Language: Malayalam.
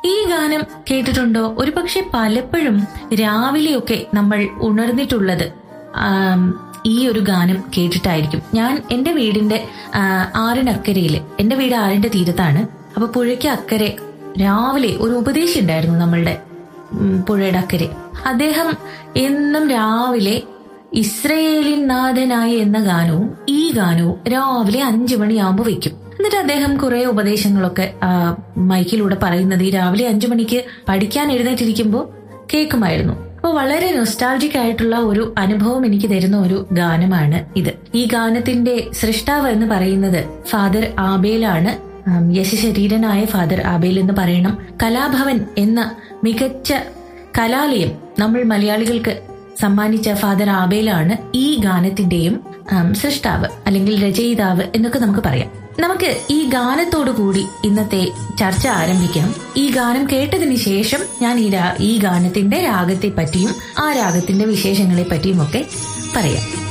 ഈ ഗാനം കേട്ടിട്ടുണ്ടോ ഒരുപക്ഷെ പലപ്പോഴും രാവിലെയൊക്കെ നമ്മൾ ഉണർന്നിട്ടുള്ളത് ആം, ഈ ഒരു ഗാനം കേട്ടിട്ടായിരിക്കും ഞാൻ എന്റെ വീടിന്റെ ആ, ആറിനക്കരയില് എന്റെ വീട് ആറിന്റെ തീരത്താണ് അപ്പൊ പുഴയ്ക്ക് അക്കരെ രാവിലെ ഒരു ഉപദേശി ഉണ്ടായിരുന്നു നമ്മളുടെ ഉം, പുഴയുടെ അക്കരെ അദ്ദേഹം എന്നും രാവിലെ ഇസ്രയേലിൻ നാഥനായി എന്ന ഗാനവും ഈ ഗാനവും രാവിലെ അഞ്ചു മണിയാകുമ്പോൾ വെക്കും എന്നിട്ട് അദ്ദേഹം കുറെ ഉപദേശങ്ങളൊക്കെ ആ, മൈക്കിലൂടെ പറയുന്നത് ഈ രാവിലെ അഞ്ചു മണിക്ക് പഠിക്കാൻ എഴുന്നേറ്റിരിക്കുമ്പോൾ കേൾക്കുമായിരുന്നു അപ്പോൾ വളരെ നൊസ്റ്റാൾജിക് ആയിട്ടുള്ള ഒരു അനുഭവം എനിക്ക് തരുന്ന ഒരു ഗാനമാണ് ഇത് ഈ ഗാനത്തിന്റെ സൃഷ്ടാവ് എന്ന് പറയുന്നത് ഫാദർ ആബേലാണ് ഉം, യശശരീരനായ ഫാദർ ആബേൽ എന്ന് പറയണം കലാഭവൻ എന്ന മികച്ച കലാലയം നമ്മൾ മലയാളികൾക്ക് സമ്മാനിച്ച ഫാദർ ആബേലാണ് ഈ ഗാനത്തിന്റെയും ഉം, സൃഷ്ടാവ് അല്ലെങ്കിൽ രചയിതാവ് എന്നൊക്കെ നമുക്ക് പറയാം നമുക്ക് ഈ ഗാനത്തോടു കൂടി ഇന്നത്തെ ചർച്ച ആരംഭിക്കാം ഈ ഗാനം കേട്ടതിന് ശേഷം ഞാൻ ഈ രാ- ഈ ഗാനത്തിന്റെ രാഗത്തെ പറ്റിയും ആ രാഗത്തിന്റെ വിശേഷങ്ങളെ പറ്റിയും ഒക്കെ പറയാം